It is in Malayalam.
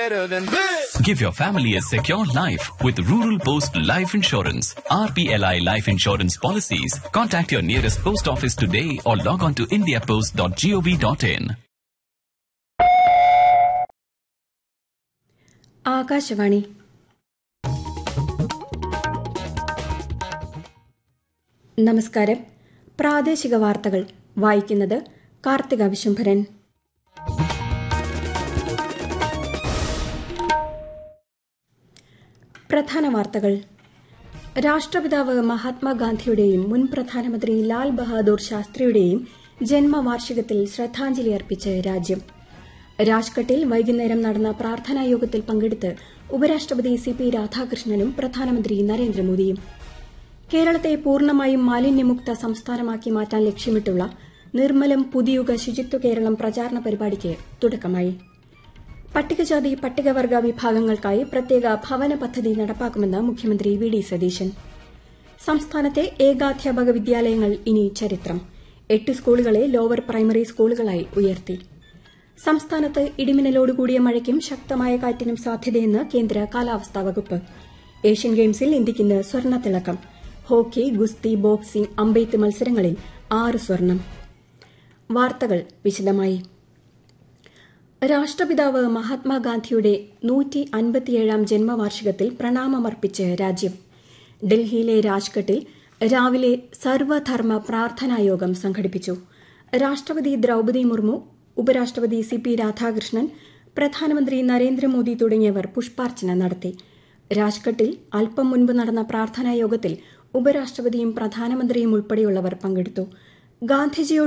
better than this. Give your family a secure life with Rural Post Life Insurance. RPLI Life Insurance policies. Contact your nearest post office today or log on to indiapost.gov.in. Akashvani നമസ്കാരം പ്രാദേശിക വാർത്തകൾ വായിക്കുന്നത് കാർത്തിക വിശംഭരൻ പ്രധാന വാർത്തകൾ രാഷ്ട്രപിതാവ് മഹാത്മാഗാന്ധിയുടെയും മുൻ പ്രധാനമന്ത്രി ലാൽ ബഹാദൂർ ശാസ്ത്രിയുടെയും ജന്മവാർഷികത്തിൽ ശ്രദ്ധാഞ്ജലി അർപ്പിച്ച് രാജ്യം രാജ്ഘട്ടിൽ വൈകുന്നേരം നടന്ന പ്രാർത്ഥനാ യോഗത്തിൽ പങ്കെടുത്ത് ഉപരാഷ്ട്രപതി സി പി രാധാകൃഷ്ണനും പ്രധാനമന്ത്രി നരേന്ദ്രമോദിയും കേരളത്തെ പൂർണ്ണമായും മാലിന്യമുക്ത സംസ്ഥാനമാക്കി മാറ്റാൻ ലക്ഷ്യമിട്ടുള്ള നിർമ്മലം പുതിയുഗ ശുചിത്വ കേരളം പ്രചാരണ പരിപാടിക്ക് തുടക്കമായി പട്ടികജാതി പട്ടികവർഗ വിഭാഗങ്ങൾക്കായി പ്രത്യേക ഭവന പദ്ധതി നടപ്പാക്കുമെന്ന് മുഖ്യമന്ത്രി വി ഡി സതീശൻ സംസ്ഥാനത്തെ ഏകാധ്യാപക വിദ്യാലയങ്ങൾ ഇനി ചരിത്രം എട്ട് സ്കൂളുകളെ ലോവർ പ്രൈമറി സ്കൂളുകളായി ഉയർത്തി സംസ്ഥാനത്ത് ഇടിമിന്നലോടുകൂടിയ മഴയ്ക്കും ശക്തമായ കാറ്റിനും സാധ്യതയെന്ന് കേന്ദ്ര കാലാവസ്ഥാ വകുപ്പ് ഏഷ്യൻ ഗെയിംസിൽ ഇന്ത്യയ്ക്ക് ഇന്ന് സ്വർണ്ണത്തിളക്കം ഹോക്കി ഗുസ്തി ബോക്സിംഗ് അമ്പെയ്ത്ത് മത്സരങ്ങളിൽ ആറ് സ്വർണം വാർത്തകൾ വിശദമായി രാഷ്ട്രപിതാവ് മഹാത്മാഗാന്ധിയുടെ നൂറ്റി അൻപത്തിയേഴാം ജന്മവാർഷികത്തിൽ പ്രണാമമർപ്പിച്ച് രാജ്യം ഡൽഹിയിലെ രാജ്ഘട്ടിൽ രാവിലെ സർവധർമ്മ പ്രാർത്ഥനായോഗം സംഘടിപ്പിച്ചു രാഷ്ട്രപതി ദ്രൌപദി മുർമു ഉപരാഷ്ട്രപതി സി പി രാധാകൃഷ്ണൻ പ്രധാനമന്ത്രി നരേന്ദ്രമോദി തുടങ്ങിയവർ പുഷ്പാർച്ചന നടത്തി രാജ്ഘട്ടിൽ അല്പം മുൻപ് നടന്ന പ്രാർത്ഥനായോഗത്തിൽ ഉപരാഷ്ട്രപതിയും പ്രധാനമന്ത്രിയും ഉൾപ്പെടെയുള്ളവർ പങ്കെടുത്തു ഗാന്ധിജിയോട്